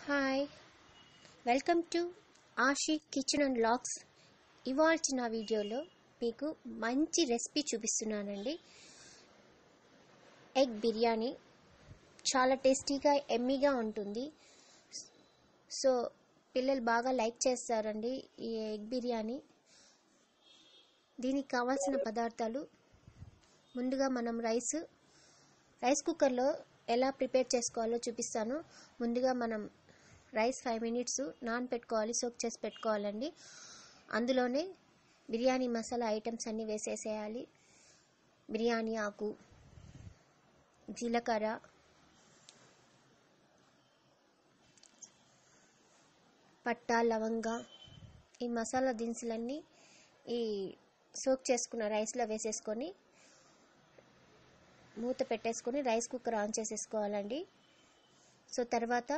hi welcome to Ashi kitchen and vlogs ఇవాల్టి నా వీడియోలో మీకు మంచి రెసిపీ చూపిస్తున్నానండి ఎగ్ బిర్యానీ చాలా టేస్టీగా ఎమ్మీగా ఉంటుంది సో పిల్లలు బాగా లైక్ చేస్తారండి ఈ ఎగ్ బిర్యానీ దీనికి కావాల్సిన పదార్థాలు ముందుగా మనం రైస్ రైస్ కుక్కర్లో ఎలా ప్రిపేర్ చేసుకోవాలో చూపిస్తాను ముందుగా మనం రైస్ ఫైవ్ మినిట్స్ నాన్ పెట్టుకోవాలి సోక్ చేసి పెట్టుకోవాలండి అందులోనే బిర్యానీ మసాలా ఐటమ్స్ అన్నీ వేసేసేయాలి బిర్యానీ ఆకు జీలకర్ర పట్టా లవంగ ఈ మసాలా దినుసులన్నీ ఈ సోక్ చేసుకున్న రైస్లో వేసేసుకొని మూత పెట్టేసుకొని రైస్ కుక్కర్ ఆన్ చేసేసుకోవాలండి సో తర్వాత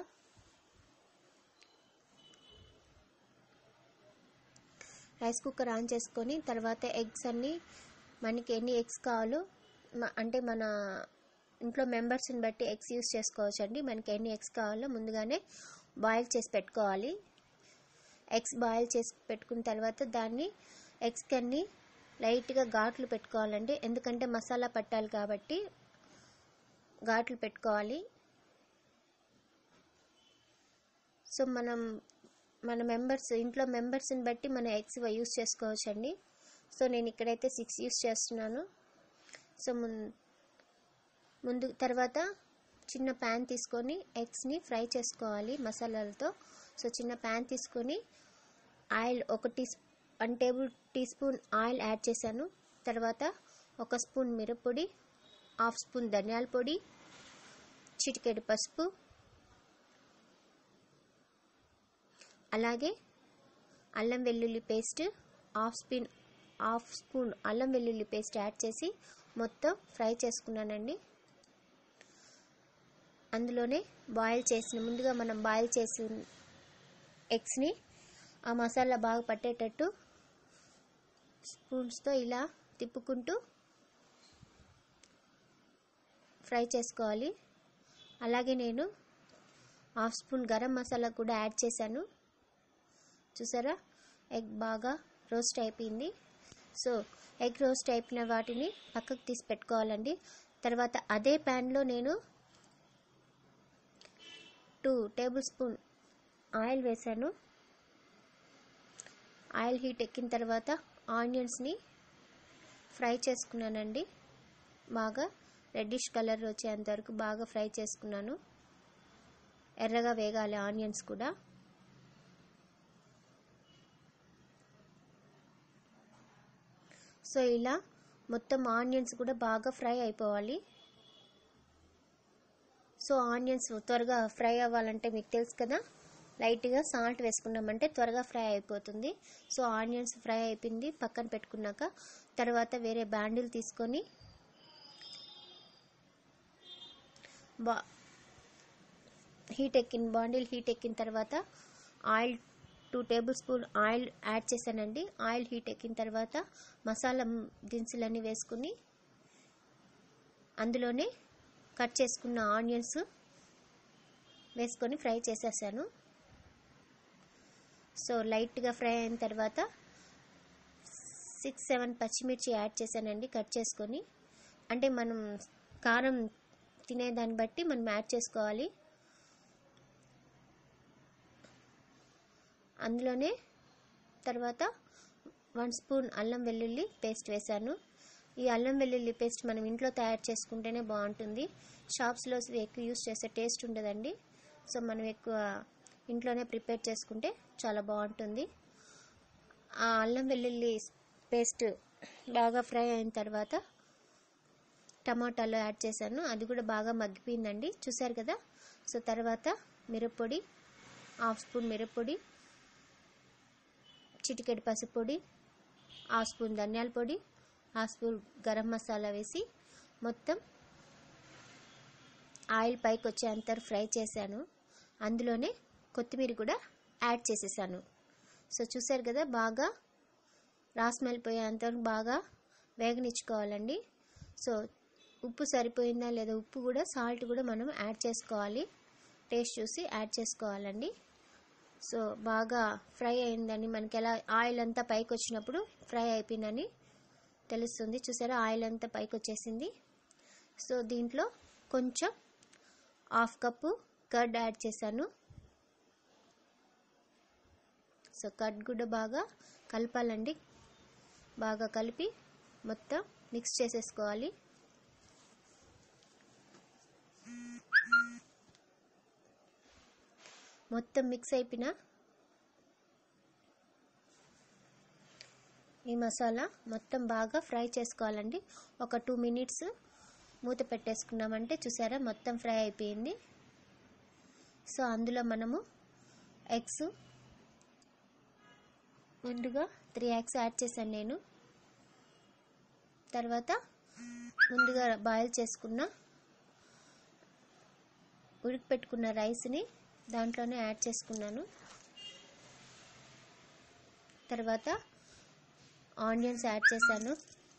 రైస్ కుక్కర్ ఆన్ చేసుకొని తర్వాత ఎగ్స్ అన్నీ మనకి ఎన్ని ఎగ్స్ కావాలో మ- అంటే మన ఇంట్లో మెంబర్స్ని బట్టి ఎగ్స్ యూస్ చేసుకోవచ్చు అండి మనకి ఎన్ని ఎగ్స్ కావాలో ముందుగానే బాయిల్ చేసి పెట్టుకోవాలి ఎగ్స్ బాయిల్ చేసి పెట్టుకున్న తర్వాత దాన్ని ఎగ్స్కి అన్ని లైట్గా ఘాట్లు పెట్టుకోవాలండి ఎందుకంటే మసాలా పట్టాలి కాబట్టి ఘాట్లు పెట్టుకోవాలి సో మనం మన మెంబర్స్ ఇంట్లో మెంబర్స్ని బట్టి మన ఎగ్స్ యూస్ చేసుకోవచ్చండి సో నేను ఇక్కడైతే సిక్స్ యూస్ చేస్తున్నాను సో ముం- ముందు తర్వాత చిన్న ప్యాన్ తీసుకొని ఎగ్స్ని ఫ్రై చేసుకోవాలి మసాలాలతో సో చిన్న ప్యాన్ తీసుకొని ఆయిల్ ఒక tea one table tea spoon oil add చేశాను తర్వాత ఒక స్పూన్ మిరప్పొడి హాఫ్ స్పూన్ ధనియాల పొడి చిటికెడు పసుపు అలాగే అల్లం వెల్లుల్లి paste half spoon half spoon అల్లం వెల్లుల్లి పేస్ట్ యాడ్ చేసి మొత్తం ఫ్రై చేసుకున్నానండి అందులోనే బాయిల్ చేసిన ముందుగా మనం బాయిల్ చేసిన ఎగ్స్ని ఆ మసాలా బాగా పట్టేటట్టు స్పూన్స్తో ఇలా తిప్పుకుంటూ ఫ్రై చేసుకోవాలి అలాగే నేను హాఫ్ స్పూన్ గరం మసాలా కూడా యాడ్ చేశాను చూసారా ఎగ్ బాగా రోస్ట్ అయిపోయింది సో ఎగ్ రోస్ట్ అయిపోయిన వాటిని పక్కకు తీసి పెట్టుకోవాలండి తర్వాత అదే ప్యాన్లో నేను టూ టేబుల్ స్పూన్ ఆయిల్ వేశాను ఆయిల్ హీట్ ఎక్కిన తర్వాత ఆనియన్స్ని ఫ్రై చేసుకున్నానండి బాగా రెడ్డిష్ కలర్ వచ్చేంత వరకు బాగా ఫ్రై చేసుకున్నాను ఎర్రగా వేగాలి ఆనియన్స్ కూడా సో ఇలా మొత్తం ఆనియన్స్ కూడా బాగా ఫ్రై అయిపోవాలి సో ఆనియన్స్ త్వరగా ఫ్రై అవ్వాలంటే మీకు తెలుసు కదా లైట్గా సాల్ట్ వేసుకున్నామంటే త్వరగా ఫ్రై అయిపోతుంది సో ఆనియన్స్ ఫ్రై అయిపోయింది పక్కన పెట్టుకున్నాక తర్వాత వేరే బ్యాండిల్ తీసుకొని బా హీట్ ఎక్కిన బాండిల్ హీట్ ఎక్కిన తర్వాత oil two table spoon oil add చేశానండి ఆయిల్ హీట్ ఎక్కిన తర్వాత మసాలా దినుసులన్నీ వేసుకుని అందులోనే కట్ చేసుకున్న ఆనియన్స్ వేసుకొని ఫ్రై చేసేసాను సో లైట్గా ఫ్రై అయిన తర్వాత సిక్స్ సెవెన్ పచ్చిమిర్చి యాడ్ చేశానండి కట్ చేసుకొని అంటే మనం కారం తినేదాన్ని బట్టి మనం యాడ్ చేసుకోవాలి అందులోనే తర్వాత వన్ స్పూన్ అల్లం వెల్లుల్లి పేస్ట్ వేశాను ఈ అల్లం వెల్లుల్లి పేస్ట్ మనం ఇంట్లో తయారు చేసుకుంటేనే బాగుంటుంది షాప్స్లో ఎక్కువ యూస్ చేసే టేస్ట్ ఉండదండి సో మనం ఎక్కువ ఇంట్లోనే ప్రిపేర్ చేసుకుంటే చాలా బాగుంటుంది ఆ అల్లం వెల్లుల్లి పేస్ట్ బాగా ఫ్రై అయిన తర్వాత టమాటాలు యాడ్ చేశాను అది కూడా బాగా మగ్గిపోయిందండి చూసారు కదా సో తర్వాత మిరప్పొడి హాఫ్ స్పూన్ మిరప్పొడి చిటికెడు పసుపు పొడి హాఫ్ స్పూన్ ధనియాల పొడి హాఫ్ స్పూన్ గరం మసాలా వేసి మొత్తం ఆయిల్ పైకి వచ్చేంత ఫ్రై చేశాను అందులోనే కొత్తిమీర కూడా యాడ్ చేసేసాను సో చూసారు కదా బాగా రాస్మెల్ పోయేంత బాగా వేగనిచ్చుకోవాలండి సో ఉప్పు సరిపోయిందా లేదా ఉప్పు కూడా సాల్ట్ కూడా మనం యాడ్ చేసుకోవాలి టేస్ట్ చూసి యాడ్ చేసుకోవాలండి సో బాగా ఫ్రై అయిందని మనకి ఎలా ఆయిల్ అంతా పైకి వచ్చినప్పుడు ఫ్రై అయిపోయిందని తెలుస్తుంది చూసారా ఆయిల్ అంతా పైకి వచ్చేసింది సో దీంట్లో కొంచెం హాఫ్ కప్పు కర్డ్ యాడ్ చేశాను సో కర్డ్ కూడా బాగా కలపాలండి బాగా కలిపి మొత్తం మిక్స్ చేసేసుకోవాలి మొత్తం మిక్స్ అయిపోయిన ఈ మసాలా మొత్తం బాగా ఫ్రై చేసుకోవాలండి ఒక టూ మినిట్స్ మూత పెట్టేసుకున్నామంటే చూసారా మొత్తం ఫ్రై అయిపోయింది సో అందులో మనము ఎగ్స్ ముందుగా త్రీ ఎగ్స్ యాడ్ చేశాను నేను తర్వాత ముందుగా బాయిల్ చేసుకున్న ఉడికిపెట్టుకున్న రైస్ని దాంట్లోనే యాడ్ చేసుకున్నాను తర్వాత ఆనియన్స్ యాడ్ చేశాను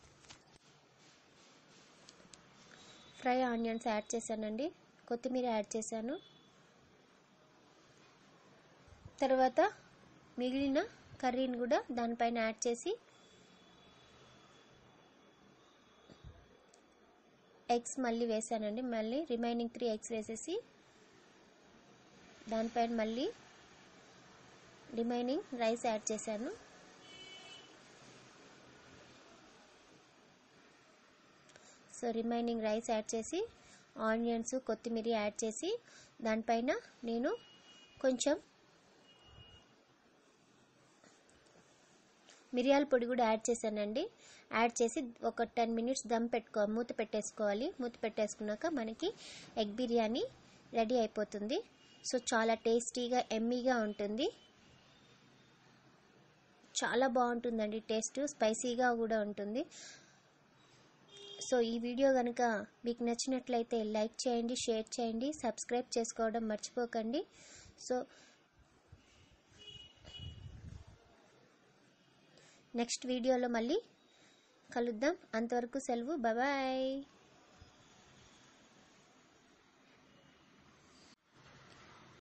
ఫ్రై ఆనియన్స్ యాడ్ చేశానండి కొత్తిమీర యాడ్ చేశాను తర్వాత మిగిలిన కర్రీని కూడా దానిపైన యాడ్ చేసి ఎగ్స్ మళ్ళీ వేసానండి మళ్ళీ రిమైనింగ్ త్రీ ఎగ్స్ వేసేసి దానిపైన మళ్ళీ రిమైనింగ్ రైస్ యాడ్ చేశాను సో రిమైనింగ్ రైస్ యాడ్ చేసి ఆనియన్స్ కొత్తిమీర యాడ్ చేసి దానిపైన నేను కొంచెం మిరియాల పొడి కూడా యాడ్ చేశానండి యాడ్ చేసి ఒక టెన్ మినిట్స్ దమ్ పెట్టుకో మూత పెట్టేసుకోవాలి మూత పెట్టేసుకున్నాక మనకి ఎగ్ బిర్యానీ రెడీ అయిపోతుంది సో చాలా టేస్టీగా ఎమ్మీగా ఉంటుంది చాలా బాగుంటుందండి టేస్ట్ స్పైసీగా కూడా ఉంటుంది సో ఈ వీడియో కనుక మీకు నచ్చినట్లయితే లైక్ చేయండి షేర్ చేయండి సబ్స్క్రైబ్ చేసుకోవడం మర్చిపోకండి సో నెక్స్ట్ వీడియోలో మళ్ళీ కలుద్దాం అంతవరకు సెలవు బాయ్